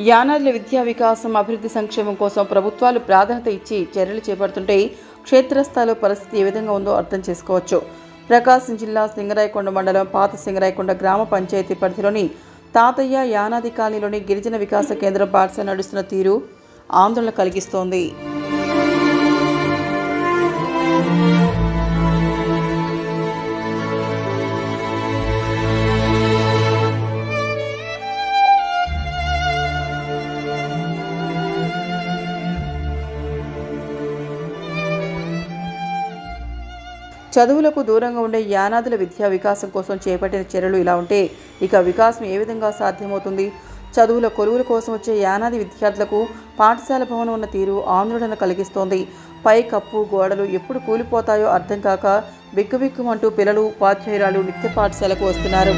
యానాదుల విద్యా వికాసం అభివృద్ధి సంక్షేమం కోసం ప్రభుత్వాలు ప్రాధాన్యత ఇచ్చి చర్యలు చేపడుతుంటే క్షేత్రస్థాయిలో పరిస్థితి ఏ విధంగా ఉందో అర్థం చేసుకోవచ్చు ప్రకాశం జిల్లా సింగరాయకొండ మండలం పాత సింగరాయకొండ గ్రామ పంచాయతీ పరిధిలోని తాతయ్య యానాది కాలనీలోని గిరిజన వికాస కేంద్రం పాఠశాల నడుస్తున్న తీరు ఆందోళన కలిగిస్తోంది చదువులకు దూరంగా ఉండే యానాదుల విద్యా వికాసం కోసం చేపట్టిన చర్యలు ఇలా ఉంటే ఇక వికాసం ఏ విధంగా సాధ్యమవుతుంది చదువుల కొలువుల కోసం వచ్చే యానాది విద్యార్థులకు పాఠశాల భవనం ఉన్న తీరు ఆందోళన కలిగిస్తోంది పై కప్పు గోడలు ఎప్పుడు కూలిపోతాయో అర్థం కాక బిక్కుబిక్కుమంటూ పిల్లలు ఉపాధ్యాయురాలు నిత్య పాఠశాలకు వస్తున్నారు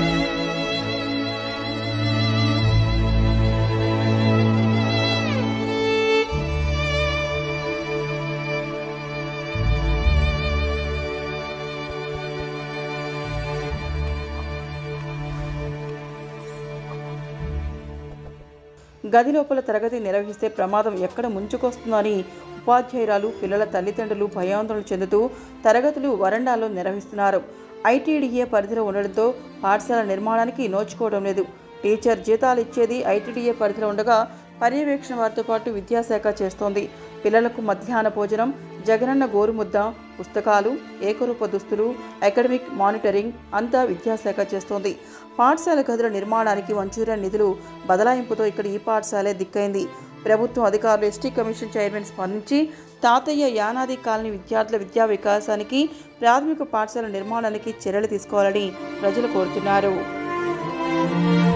గది లోపల తరగతి నిర్వహిస్తే ప్రమాదం ఎక్కడ ముంచుకొస్తుందని ఉపాధ్యాయురాలు పిల్లల తల్లిదండ్రులు భయాందోళన చెందుతూ తరగతులు వరండాలో నిర్వహిస్తున్నారు ఐటీడీఏ పరిధిలో ఉండడంతో పాఠశాల నిర్మాణానికి నోచుకోవడం లేదు టీచర్ జీతాలు ఇచ్చేది ఐటీడీఏ పరిధిలో ఉండగా పర్యవేక్షణ వారితో పాటు విద్యాశాఖ చేస్తోంది పిల్లలకు మధ్యాహ్న భోజనం జగనన్న గోరుముద్ద పుస్తకాలు ఏకరూప దుస్తులు అకాడమిక్ మానిటరింగ్ అంతా విద్యాశాఖ చేస్తోంది పాఠశాల గదుల నిర్మాణానికి మంజూరైన నిధులు బదలాయింపుతో ఇక్కడ ఈ పాఠశాలే దిక్కైంది ప్రభుత్వం అధికారులు ఎస్టీ కమిషన్ చైర్మన్ స్పందించి తాతయ్య యానాది కాలనీ విద్యార్థుల విద్యా వికాసానికి ప్రాథమిక పాఠశాల నిర్మాణానికి చర్యలు తీసుకోవాలని ప్రజలు కోరుతున్నారు